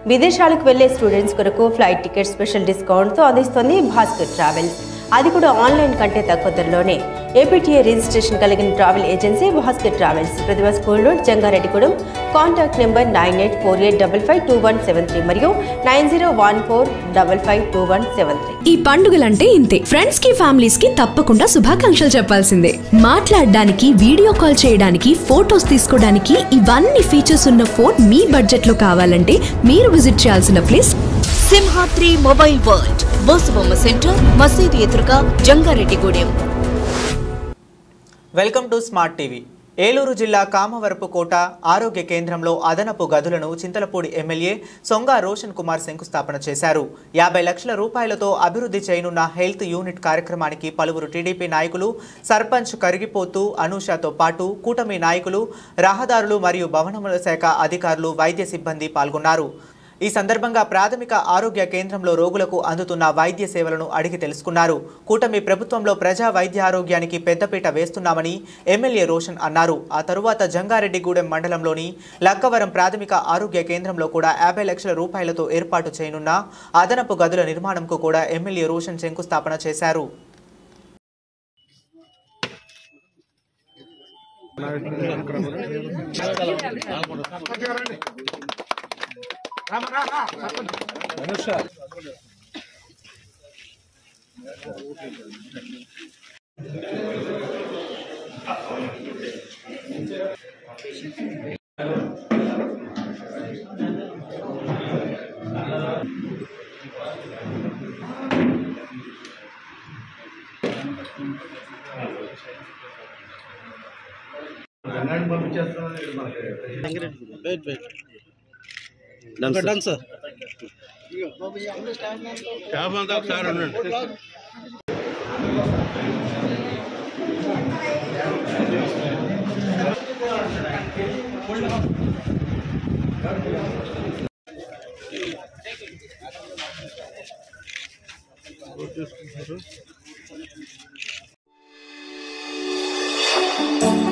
విదేశాలకు వెళ్లే స్టూడెంట్స్ కొరకు ఫ్లైట్ టికెట్ స్పెషల్ డిస్కౌంట్తో అందిస్తోంది భాస్కర్ ట్రావెల్స్ అది కూడా ఆన్లైన్ కంటే తక్కువ ధరలోనే ఏపీటీఏ రిజిస్ట్రేషన్ కలిగిన travel agency Bhaskar travels Prathibha school road Jangareddygudem contact number nine eight four eight double five two one seven three మరియు nine zero one four double five two one seven three ఈ పండుగలంటే ఇంతే ఫ్రెండ్స్ కి families కి తప్పకుండా శుభాకాంక్షలు చెప్పాల్సిందే మాట్లాడడానికి వీడియో కాల్ చేయడానికి ఫోటోస్ తీసుకోవడానికి ఇవన్నీ ఫీచర్స్ ఉన్న ఫోన్ మీ బడ్జెట్ లో కావాలంటే మీరు విజిట్ చేయాల్సిన place Simhadri mobile world Bosubomma center మసీదు ఎదురుగా Jangareddygudem welcome to smart TV Eluru జిల్లా కామవరపు కోట ఆరోగ్య కేంద్రంలో అదనపు గదులను చింతలపూడి ఎమ్మెల్యే సొంగ రోషన్ కుమార్ శంకుస్థాపన చేశారు యాభై లక్షల రూపాయలతో అభివృద్ధి చేయనున్న హెల్త్ యూనిట్ కార్యక్రమానికి పలువురు టీడీపీ నాయకులు సర్పంచ్ కరిగిపోతూ అనూషతో పాటు కూటమి నాయకులు రహదారులు మరియు భవనముల శాఖ అధికారులు వైద్య సిబ్బంది పాల్గొన్నారు ఈ సందర్భంగా ప్రాథమిక ఆరోగ్య కేంద్రంలో రోగులకు అందుతున్న వైద్య సేవలను అడిగి తెలుసుకున్నారు కూటమి ప్రభుత్వంలో ప్రజా వైద్య ఆరోగ్యానికి పెద్దపీట వేస్తున్నామని ఎమ్మెల్యే రోషన్ అన్నారు ఆ తరువాత జంగారెడ్డిగూడెం మండలంలోని లక్కవరం ప్రాథమిక ఆరోగ్య కేంద్రంలో కూడా యాభై లక్షల రూపాయలతో ఏర్పాటు చేయనున్న అదనపు గదుల నిర్మాణంకు కూడా ఎమ్మెల్యే రోషన్ శంకుస్థాపన చేశారు Thank